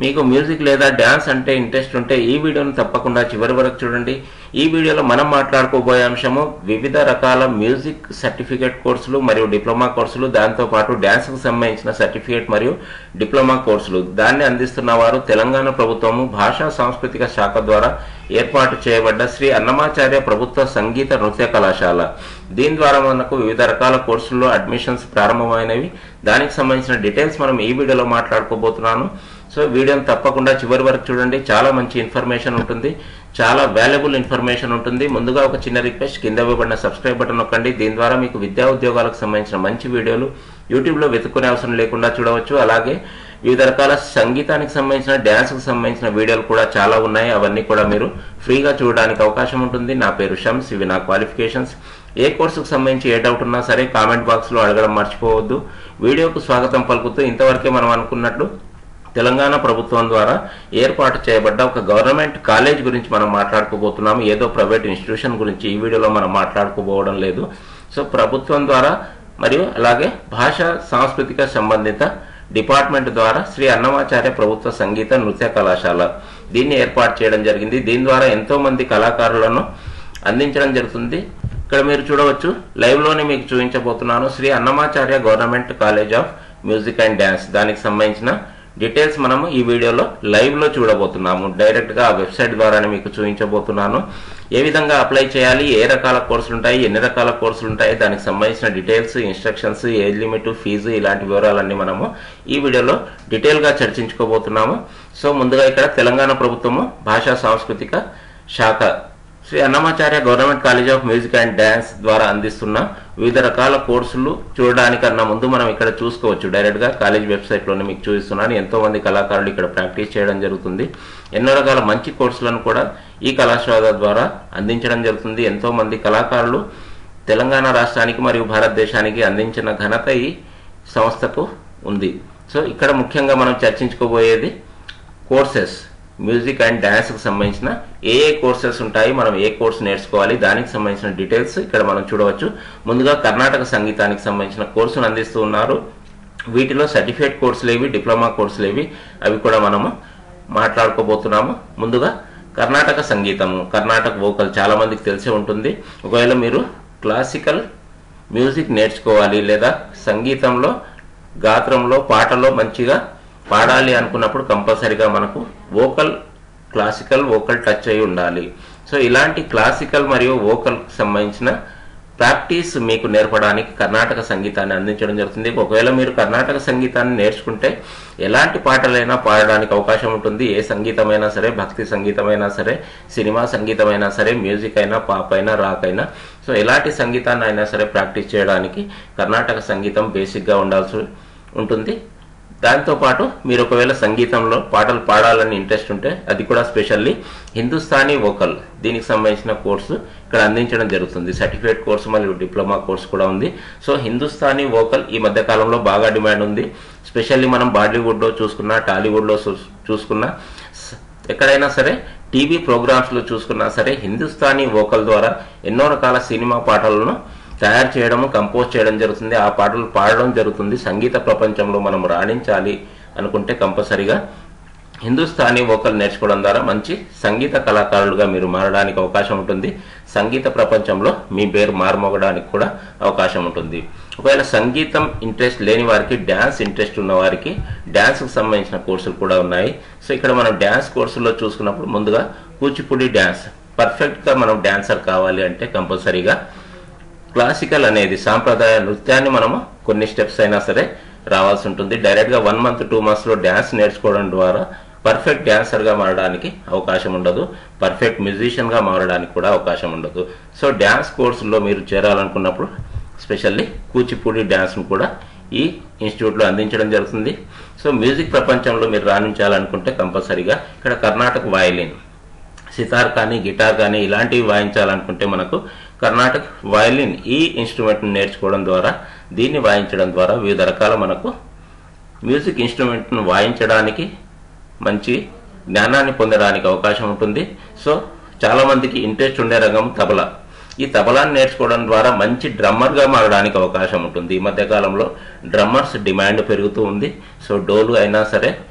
మీకు మ్యూజిక్ లేదా డ్యాన్స్ అంటే ఇంట్రెస్ట్ ఉంటే ఈ వీడియోను తప్పకుండా చివరి వరకు చూడండి ఈ వీడియోలో మనం మాట్లాడుకోబోయే అంశము వివిధ రకాల మ్యూజిక్ సర్టిఫికేట్ కోర్సులు మరియు డిప్లొమా కోర్సులు దాంతో పాటు డ్యాన్స్కు సంబంధించిన సర్టిఫికేట్ మరియు డిప్లొమా కోర్సులు దాన్ని అందిస్తున్న వారు తెలంగాణ ప్రభుత్వము భాషా సాంస్కృతిక శాఖ ద్వారా ఏర్పాటు చేయబడ్డ శ్రీ అన్నమాచార్య ప్రభుత్వ సంగీత నృత్య కళాశాల దీని ద్వారా మనకు వివిధ రకాల కోర్సుల్లో అడ్మిషన్స్ ప్రారంభమైనవి దానికి సంబంధించిన డీటెయిల్స్ మనం ఈ వీడియోలో మాట్లాడుకోబోతున్నాను సో వీడియోని తప్పకుండా చివరి వరకు చూడండి చాలా మంచి ఇన్ఫర్మేషన్ ఉంటుంది చాలా వాల్యుబుల్ ఇన్ఫర్మేషన్ ఉంటుంది ముందుగా ఒక చిన్న రిక్వెస్ట్ కింద ఇవ్వబడిన సబ్స్క్రైబ్ బటన్ నొక్కండి దీని ద్వారా మీకు విద్యా ఉద్యోగాలకు సంబంధించిన మంచి వీడియోలు యూట్యూబ్లో వెతుక్కునే అవసరం లేకుండా చూడవచ్చు అలాగే వివిధ రకాల సంగీతానికి సంబంధించిన డ్యాన్స్కి సంబంధించిన వీడియోలు కూడా చాలా ఉన్నాయి అవన్నీ కూడా మీరు ఫ్రీగా చూడడానికి అవకాశం ఉంటుంది నా పేరు షమ్స్ ఇవి నా క్వాలిఫికేషన్స్ ఏ కోర్సుకు సంబంధించి ఏ డౌట్ ఉన్నా సరే కామెంట్ బాక్స్లో అడగడం మర్చిపోవద్దు వీడియోకు స్వాగతం పలుకుతూ ఇంతవరకే మనం అనుకున్నట్లు తెలంగాణ ప్రభుత్వం ద్వారా ఏర్పాటు చేయబడ్డ ఒక గవర్నమెంట్ కాలేజ్ గురించి మనం మాట్లాడుకోబోతున్నాము ఏదో ప్రైవేట్ ఇన్స్టిట్యూషన్ గురించి ఈ వీడియోలో మనం మాట్లాడుకోబోవడం లేదు సో ప్రభుత్వం ద్వారా మరియు అలాగే భాష సాంస్కృతిక సంబంధిత డిపార్ట్మెంట్ ద్వారా శ్రీ అన్నమాచార్య ప్రభుత్వ సంగీత నృత్య కళాశాల దీన్ని ఏర్పాటు చేయడం జరిగింది దీని ద్వారా ఎంతో మంది కళాకారులను అందించడం జరుగుతుంది ఇక్కడ మీరు చూడవచ్చు లైవ్ లోనే మీకు చూపించబోతున్నాను Shri Annamacharya government college of music and dance దానికి సంబంధించిన డీటెయిల్స్ మనము ఈ వీడియోలో లైవ్ లో చూడబోతున్నాము డైరెక్ట్ గా ఆ వెబ్సైట్ ద్వారానే మీకు చూపించబోతున్నాను ఏ విధంగా అప్లై చేయాలి ఏ రకాల కోర్సులు ఉంటాయి ఎన్ని రకాల కోర్సులు ఉంటాయి దానికి సంబంధించిన details instructions age limit fee ఇలాంటి వివరాలన్నీ మనము ఈ వీడియోలో డీటెయిల్ గా చర్చించుకోబోతున్నాము సో ముందుగా ఇక్కడ తెలంగాణ ప్రభుత్వము భాషా సాంస్కృతిక శాఖ Shri Annamacharya government college of music and dance ద్వారా అందిస్తున్న వివిధ రకాల కోర్సులు చూడడానికన్నా ముందు మనం ఇక్కడ చూసుకోవచ్చు డైరెక్ట్ గా కాలేజ్ వెబ్సైట్ లోనే మీకు చూపిస్తున్నాను ఎంతో మంది కళాకారులు ఇక్కడ ప్రాక్టీస్ చేయడం జరుగుతుంది ఎన్నో రకాల మంచి కోర్సులను కూడా ఈ కళాశాల ద్వారా అందించడం జరుగుతుంది ఎంతో మంది కళాకారులు తెలంగాణ రాష్ట్రానికి మరియు భారతదేశానికి అందించిన ఘనత ఈ సంస్థకు ఉంది సో ఇక్కడ ముఖ్యంగా మనం చర్చించుకోబోయేది కోర్సెస్ మ్యూజిక్ అండ్ డ్యాన్స్కి సంబంధించిన ఏ ఏ కోర్సెస్ ఉంటాయి మనం ఏ కోర్స్ నేర్చుకోవాలి దానికి సంబంధించిన డీటెయిల్స్ ఇక్కడ మనం చూడవచ్చు ముందుగా కర్ణాటక సంగీతానికి సంబంధించిన కోర్సును అందిస్తూ ఉన్నారు వీటిలో సర్టిఫికేట్ కోర్సులు ఏవి డిప్లొమా కోర్సులు ఏవి అవి కూడా మనము మాట్లాడుకోబోతున్నాము ముందుగా కర్ణాటక సంగీతము కర్ణాటక వోకల్ చాలా మందికి తెలిసే ఉంటుంది ఒకవేళ మీరు క్లాసికల్ మ్యూజిక్ నేర్చుకోవాలి లేదా సంగీతంలో గాత్రంలో పాటలో మంచిగా పాడాలి అనుకున్నప్పుడు కంపల్సరిగా మనకు వోకల్ క్లాసికల్ వోకల్ టచ్ అయి ఉండాలి సో ఇలాంటి క్లాసికల్ మరియు వోకల్ సంబంధించిన ప్రాక్టీస్ మీకు నేర్పడానికి కర్ణాటక సంగీతాన్ని అందించడం జరుగుతుంది ఒకవేళ మీరు కర్ణాటక సంగీతాన్ని నేర్చుకుంటే ఎలాంటి పాటలైనా పాడడానికి అవకాశం ఉంటుంది ఏ సంగీతమైనా సరే భక్తి సంగీతమైనా సరే సినిమా సంగీతమైనా సరే మ్యూజిక్ అయినా పాప్ అయినా రాక్ అయినా సో ఎలాంటి సంగీతాన్ని అయినా సరే ప్రాక్టీస్ చేయడానికి కర్ణాటక సంగీతం బేసిక్గా ఉండాల్సి ఉంటుంది దాంతోపాటు మీరు ఒకవేళ సంగీతంలో పాటలు పాడాలని ఇంట్రెస్ట్ ఉంటే అది కూడా స్పెషల్లీ హిందుస్థానీ వోకల్ దీనికి సంబంధించిన కోర్సు ఇక్కడ అందించడం జరుగుతుంది సర్టిఫికేట్ కోర్సు మరియు డిప్లొమా కోర్సు కూడా ఉంది సో హిందుస్థానీ వోకల్ ఈ మధ్య కాలంలో బాగా డిమాండ్ ఉంది స్పెషల్లీ మనం బాలీవుడ్లో చూసుకున్నా టాలీవుడ్లో చూసుకున్నా ఎక్కడైనా సరే టీవీ ప్రోగ్రామ్స్లో చూసుకున్నా సరే హిందుస్థానీ వోకల్ ద్వారా ఎన్నో రకాల సినిమా పాటలను తయారు చేయడము కంపోజ్ చేయడం జరుగుతుంది ఆ పాటలు పాడడం జరుగుతుంది సంగీత ప్రపంచంలో మనం రాణించాలి అనుకుంటే కంపల్సరిగా హిందుస్థానీ వోకల్ నేర్చుకోవడం ద్వారా మంచి సంగీత కళాకారులుగా మీరు మారడానికి అవకాశం ఉంటుంది సంగీత ప్రపంచంలో మీ పేరు మారుమోగడానికి కూడా అవకాశం ఉంటుంది ఒకవేళ సంగీతం ఇంట్రెస్ట్ లేని వారికి డ్యాన్స్ ఇంట్రెస్ట్ ఉన్న వారికి డ్యాన్స్కి సంబంధించిన కోర్సులు కూడా ఉన్నాయి సో ఇక్కడ మనం డ్యాన్స్ కోర్సుల్లో చూసుకున్నప్పుడు ముందుగా కూచిపూడి డ్యాన్స్ పర్ఫెక్ట్గా మనం డ్యాన్సర్ కావాలి అంటే కంపల్సరీగా క్లాసికల్ అనేది సాంప్రదాయ నృత్యాన్ని మనము కొన్ని స్టెప్స్ అయినా సరే రావాల్సి ఉంటుంది డైరెక్ట్గా వన్ మంత్ టూ మంత్స్లో డ్యాన్స్ నేర్చుకోవడం ద్వారా పర్ఫెక్ట్ డ్యాన్సర్గా మారడానికి అవకాశం ఉండదు పర్ఫెక్ట్ మ్యూజిషియన్గా మారడానికి కూడా అవకాశం ఉండదు సో డ్యాన్స్ కోర్సుల్లో మీరు చేరాలనుకున్నప్పుడు స్పెషల్లీ కూచిపూడి డ్యాన్స్ను కూడా ఈ ఇన్స్టిట్యూట్లో అందించడం జరుగుతుంది సో మ్యూజిక్ ప్రపంచంలో మీరు రాణించాలనుకుంటే కంపల్సరీగా ఇక్కడ కర్ణాటక వయలిన్ సితార్ కానీ గిటార్ కానీ ఇలాంటివి వాయించాలనుకుంటే మనకు కర్ణాటక వయలిన్ ఈ ఇన్స్ట్రుమెంట్ను నేర్చుకోవడం ద్వారా దీన్ని వాయించడం ద్వారా వివిధ రకాల మనకు మ్యూజిక్ ఇన్స్ట్రుమెంట్ను వాయించడానికి మంచి జ్ఞానాన్ని పొందడానికి అవకాశం ఉంటుంది సో చాలామందికి ఇంట్రెస్ట్ ఉండే రంగం తబలా ఈ తబలాన్ని నేర్చుకోవడం ద్వారా మంచి డ్రమ్మర్గా మారడానికి అవకాశం ఉంటుంది ఈ మధ్య కాలంలో డ్రమ్మర్స్ డిమాండ్ పెరుగుతూ ఉంది సో డోలు అయినా సరే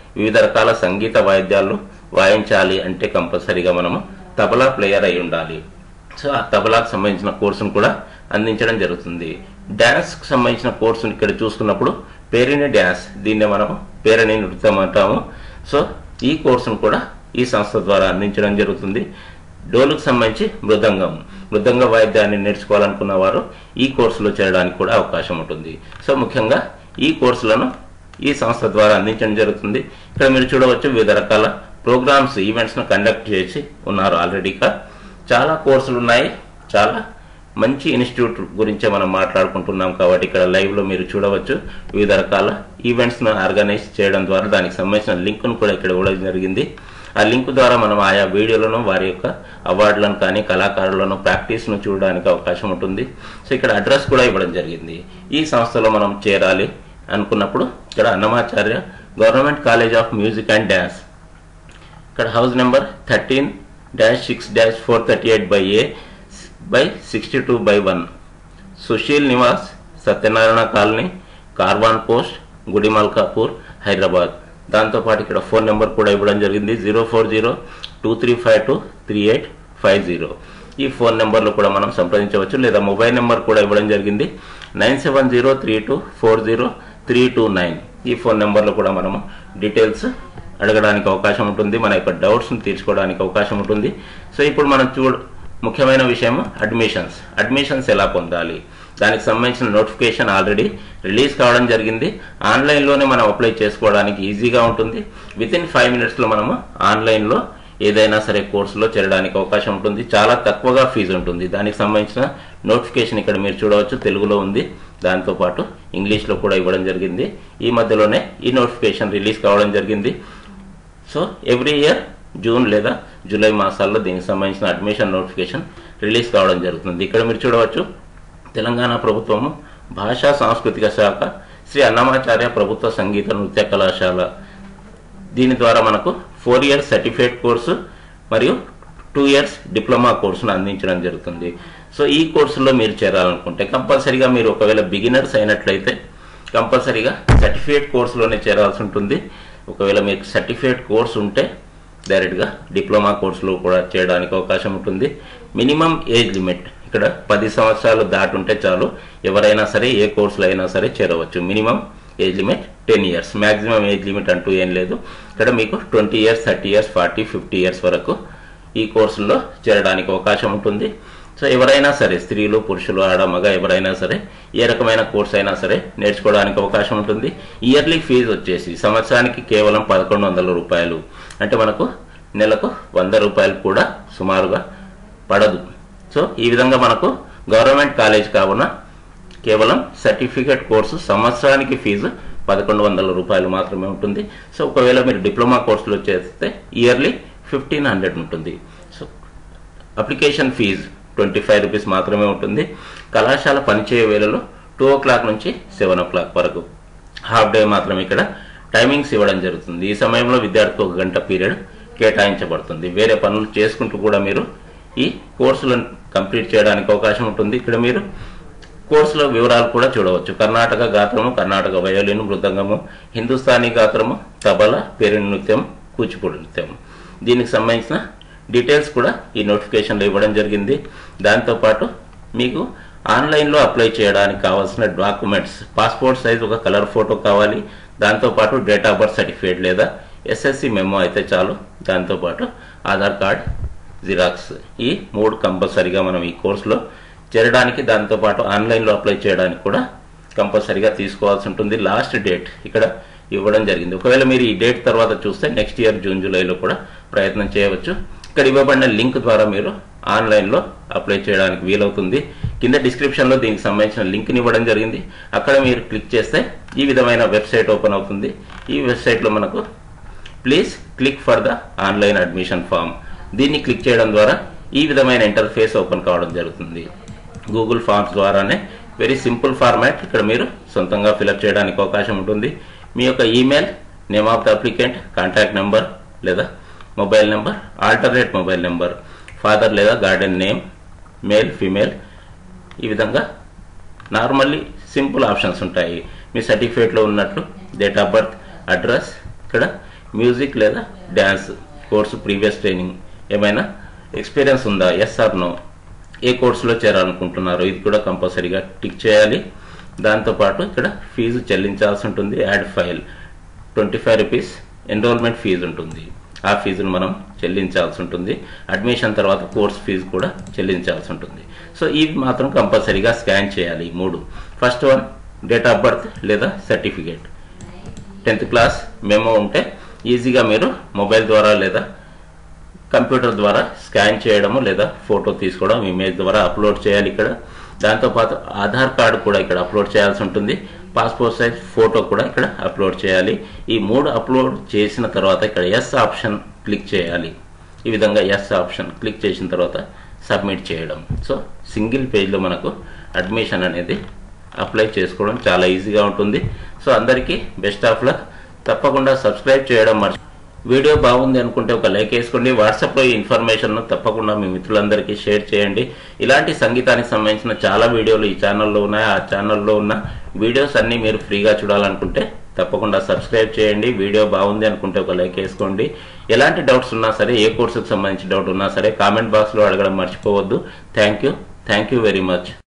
వివిధ రకాల సంగీత వాయిద్యాలు వాయించాలి అంటే కంపల్సరీగా మనము తబలా ప్లేయర్ అయి ఉండాలి సో ఆ తబలాకు సంబంధించిన కోర్సును కూడా అందించడం జరుగుతుంది డ్యాన్స్కి సంబంధించిన కోర్సును ఇక్కడ చూసుకున్నప్పుడు పేరిణి డ్యాన్స్ దీన్నే మనం పేరిణి నృత్యం అంటాము సో ఈ కోర్సును కూడా ఈ సంస్థ ద్వారా అందించడం జరుగుతుంది డోలుకు సంబంధించి మృదంగం మృదంగ వాయిద్యాన్ని నేర్చుకోవాలనుకున్న వారు ఈ కోర్సులో చేరడానికి కూడా అవకాశం ఉంటుంది సో ముఖ్యంగా ఈ కోర్సులను ఈ సంస్థ ద్వారా అందించడం జరుగుతుంది ఇక్కడ మీరు చూడవచ్చు వివిధ రకాల ప్రోగ్రామ్స్ ఈవెంట్స్ను కండక్ట్ చేసి ఉన్నారు ఆల్రెడీగా చాలా కోర్సులు ఉన్నాయి చాలా మంచి ఇన్స్టిట్యూట్ గురించే మనం మాట్లాడుకుంటున్నాం కాబట్టి ఇక్కడ లైవ్లో మీరు చూడవచ్చు వివిధ రకాల ఈవెంట్స్ను ఆర్గనైజ్ చేయడం ద్వారా దానికి సంబంధించిన లింక్ను కూడా ఇక్కడ ఇవ్వడం జరిగింది ఆ లింక్ ద్వారా మనం ఆయా వీడియోలను వారి యొక్క అవార్డులను కానీ కళాకారులను ప్రాక్టీస్ను చూడడానికి అవకాశం ఉంటుంది సో ఇక్కడ అడ్రస్ కూడా ఇవ్వడం జరిగింది ఈ సంస్థలో మనం చేరాలి అనుకున్నప్పుడు ఇక్కడ Annamacharya government college of music and dance ఇక్కడ house number thirteen dash six dash four thirty eight by A by sixty two by one Sushil Nivas Satyanarayana colony Karwan post Gudimalkapur Hyderabad దాంతోపాటు ఇక్కడ ఫోన్ నెంబర్ కూడా ఇవ్వడం జరిగింది zero four zero two three five two three eight five zero ఈ phone నెంబర్లో కూడా మనం సంప్రదించవచ్చు లేదా మొబైల్ నెంబర్ కూడా ఇవ్వడం జరిగింది nine seven zero three two four zero three two nine ఈ ఫోన్ నెంబర్లో కూడా మనము డీటెయిల్స్ అడగడానికి అవకాశం ఉంటుంది మన యొక్క డౌట్స్ని తీర్చుకోవడానికి అవకాశం ఉంటుంది సో ఇప్పుడు మనం చూడ ముఖ్యమైన విషయం అడ్మిషన్స్ అడ్మిషన్స్ ఎలా పొందాలి దానికి సంబంధించిన నోటిఫికేషన్ ఆల్రెడీ రిలీజ్ కావడం జరిగింది ఆన్లైన్లోనే మనం అప్లై చేసుకోవడానికి ఈజీగా ఉంటుంది విత్ ఇన్ ఫైవ్ మినిట్స్లో మనము ఆన్లైన్లో ఏదైనా సరే కోర్సులో చేరడానికి అవకాశం ఉంటుంది చాలా తక్కువగా ఫీజు ఉంటుంది దానికి సంబంధించిన నోటిఫికేషన్ ఇక్కడ మీరు చూడవచ్చు తెలుగులో ఉంది దాంతోపాటు ఇంగ్లీష్లో కూడా ఇవ్వడం జరిగింది ఈ మధ్యలోనే ఈ నోటిఫికేషన్ రిలీజ్ కావడం జరిగింది సో ఎవ్రీ ఇయర్ జూన్ లేదా జూలై మాసాల్లో దీనికి సంబంధించిన అడ్మిషన్ నోటిఫికేషన్ రిలీజ్ కావడం జరుగుతుంది ఇక్కడ మీరు చూడవచ్చు తెలంగాణ ప్రభుత్వము భాషా సాంస్కృతిక శాఖ శ్రీ అన్నమాచార్య ప్రభుత్వ సంగీత నృత్య కళాశాల దీని ద్వారా మనకు ఫోర్ ఇయర్స్ సర్టిఫికేట్ కోర్సు మరియు టూ ఇయర్స్ డిప్లొమా కోర్సును అందించడం జరుగుతుంది సో ఈ కోర్సులో మీరు చేరాలనుకుంటే కంపల్సరీగా మీరు ఒకవేళ బిగినర్స్ అయినట్లయితే కంపల్సరీగా సర్టిఫికేట్ కోర్సులోనే చేరాల్సి ఉంటుంది ఒకవేళ మీకు సర్టిఫికేట్ కోర్స్ ఉంటే డైరెక్ట్గా డిప్లొమా కోర్సులో కూడా చేయడానికి అవకాశం ఉంటుంది మినిమం ఏజ్ లిమిట్ ఇక్కడ పది సంవత్సరాలు దాటుంటే చాలు ఎవరైనా సరే ఏ కోర్సులో అయినా సరే చేరవచ్చు minimum age limit ten years maximum age limit అంటూ ఏం లేదు ఇక్కడ మీకు twenty years thirty years forty fifty years వరకు ఈ కోర్సుల్లో చేరడానికి అవకాశం ఉంటుంది సో ఎవరైనా సరే స్త్రీలు పురుషులు ఆడ మగ ఎవరైనా సరే ఏ రకమైన కోర్స్ అయినా సరే నేర్చుకోవడానికి అవకాశం ఉంటుంది ఇయర్లీ ఫీజు వచ్చేసి సంవత్సరానికి కేవలం పదకొండు వందల రూపాయలు అంటే మనకు నెలకు వంద రూపాయలు కూడా సుమారుగా పడదు సో ఈ విధంగా మనకు గవర్నమెంట్ కాలేజ్ కావున కేవలం సర్టిఫికేట్ కోర్సు సంవత్సరానికి ఫీజు పదకొండు వందల రూపాయలు మాత్రమే ఉంటుంది సో ఒకవేళ మీరు డిప్లొమా కోర్సులో చేస్తే ఇయర్లీ ఫిఫ్టీన్ హండ్రెడ్ ఉంటుంది so application fee twenty five rupees మాత్రమే ఉంటుంది కళాశాల పనిచేయ వేళలో టూ ఓ క్లాక్ నుంచి సెవెన్ ఓ క్లాక్ వరకు హాఫ్ డే మాత్రమే ఇక్కడ టైమింగ్స్ ఇవ్వడం జరుగుతుంది ఈ సమయంలో విద్యార్థికి ఒక గంట పీరియడ్ కేటాయించబడుతుంది వేరే పనులు చేసుకుంటూ కూడా మీరు ఈ కోర్సులను కంప్లీట్ చేయడానికి అవకాశం ఉంటుంది ఇక్కడ మీరు కోర్సుల వివరాలు కూడా చూడవచ్చు కర్ణాటక గాత్రము కర్ణాటక వయోలిన్ మృదంగము హిందుస్థానీ గాత్రము తబల పేరు నృత్యం కూచిపూడి నృత్యం దీనికి సంబంధించిన డీటెయిల్స్ కూడా ఈ నోటిఫికేషన్లో ఇవ్వడం జరిగింది దాంతోపాటు మీకు ఆన్లైన్లో అప్లై చేయడానికి కావాల్సిన డాక్యుమెంట్స్ పాస్పోర్ట్ సైజ్ ఒక కలర్ ఫోటో కావాలి దాంతోపాటు డేట్ ఆఫ్ బర్త్ సర్టిఫికేట్ లేదా ఎస్ఎస్సి మెమో అయితే చాలు దాంతోపాటు ఆధార్ కార్డ్ జిరాక్స్ ఈ మూడు కంపల్సరీగా మనం ఈ కోర్సులో చేరడానికి దాంతోపాటు ఆన్లైన్లో అప్లై చేయడానికి కూడా కంపల్సరీగా తీసుకోవాల్సి ఉంటుంది లాస్ట్ డేట్ ఇక్కడ ఇవ్వడం జరిగింది ఒకవేళ మీరు ఈ డేట్ తర్వాత చూస్తే నెక్స్ట్ ఇయర్ జూన్ జూలైలో కూడా ప్రయత్నం చేయవచ్చు ఇక్కడ ఇవ్వబడిన లింక్ ద్వారా మీరు ఆన్లైన్లో అప్లై చేయడానికి వీలవుతుంది కింద డిస్క్రిప్షన్లో దీనికి సంబంధించిన లింక్ని ఇవ్వడం జరిగింది అక్కడ మీరు క్లిక్ చేస్తే ఈ విధమైన వెబ్సైట్ ఓపెన్ అవుతుంది ఈ వెబ్సైట్లో మనకు please click for the online admission form దీన్ని క్లిక్ చేయడం ద్వారా ఈ విధమైన ఇంటర్ఫేస్ ఓపెన్ కావడం జరుగుతుంది గూగుల్ ఫామ్స్ ద్వారానే వెరీ సింపుల్ ఫార్మాట్ ఇక్కడ మీరు సొంతంగా ఫిలప్ చేయడానికి అవకాశం ఉంటుంది మీ యొక్క email name of the applicant contact number లేదా mobile number alternate mobile number father లేదా గార్డెన్ నేమ్ మేల్ ఫీమేల్ ఈ విధంగా నార్మల్లీ సింపుల్ ఆప్షన్స్ ఉంటాయి మీ సర్టిఫికేట్లో ఉన్నట్లు డేట్ ఆఫ్ బర్త్ అడ్రస్ ఇక్కడ మ్యూజిక్ లేదా డ్యాన్స్ కోర్సు ప్రీవియస్ ట్రైనింగ్ ఏమైనా ఎక్స్పీరియన్స్ ఉందా ఎస్ ఆర్ నో ఏ కోర్సులో చేరాలనుకుంటున్నారో ఇది కూడా కంపల్సరీగా టిక్ చేయాలి దాంతోపాటు ఇక్కడ ఫీజు చెల్లించాల్సి ఉంటుంది add file twenty five rupees enrolment fee ఉంటుంది ఆ ఫీజును మనం చెల్లించాల్సి ఉంటుంది అడ్మిషన్ తర్వాత కోర్స్ ఫీజు కూడా చెల్లించాల్సి ఉంటుంది సో ఇవి మాత్రం కంపల్సరీగా స్కాన్ చేయాలి ఈ మూడు first one date of birth లేదా సర్టిఫికేట్ టెన్త్ క్లాస్ మెమో ఉంటే ఈజీగా మీరు మొబైల్ ద్వారా లేదా కంప్యూటర్ ద్వారా స్కాన్ చేయడము లేదా ఫోటో తీసుకోవడం ఇమేజ్ ద్వారా అప్లోడ్ చేయాలి ఇక్కడ దాంతోపాటు ఆధార్ కార్డు కూడా ఇక్కడ అప్లోడ్ చేయాల్సి ఉంటుంది పాస్పోర్ట్ సైజ్ ఫోటో కూడా ఇక్కడ అప్లోడ్ చేయాలి ఈ మూడు అప్లోడ్ చేసిన తర్వాత ఇక్కడ ఎస్ ఆప్షన్ క్లిక్ చేయాలి ఈ విధంగా ఎస్ ఆప్షన్ క్లిక్ చేసిన తర్వాత సబ్మిట్ చేయడం సో సింగిల్ పేజ్లో మనకు అడ్మిషన్ అనేది అప్లై చేసుకోవడం చాలా ఈజీగా ఉంటుంది సో అందరికీ బెస్ట్ ఆఫ్ లక్ తప్పకుండా సబ్స్క్రైబ్ చేయడం మర్చి వీడియో బాగుంది అనుకుంటే ఒక లైక్ వేసుకోండి వాట్సాప్లో ఈ ఇన్ఫర్మేషన్ తప్పకుండా మీ మిత్రులందరికీ షేర్ చేయండి ఇలాంటి సంగీతానికి సంబంధించిన చాలా వీడియోలు ఈ ఛానల్లో ఉన్నాయి ఆ ఛానల్లో ఉన్న వీడియోస్ అన్నీ మీరు ఫ్రీగా చూడాలనుకుంటే తప్పకుండా సబ్స్క్రైబ్ చేయండి వీడియో బాగుంది అనుకుంటే ఒక లైక్ వేసుకోండి ఎలాంటి డౌట్స్ ఉన్నా సరే ఏ కోర్సుకు సంబంధించి డౌట్ ఉన్నా సరే కామెంట్ బాక్స్లో అడగడం మర్చిపోవద్దు thank you thank you very much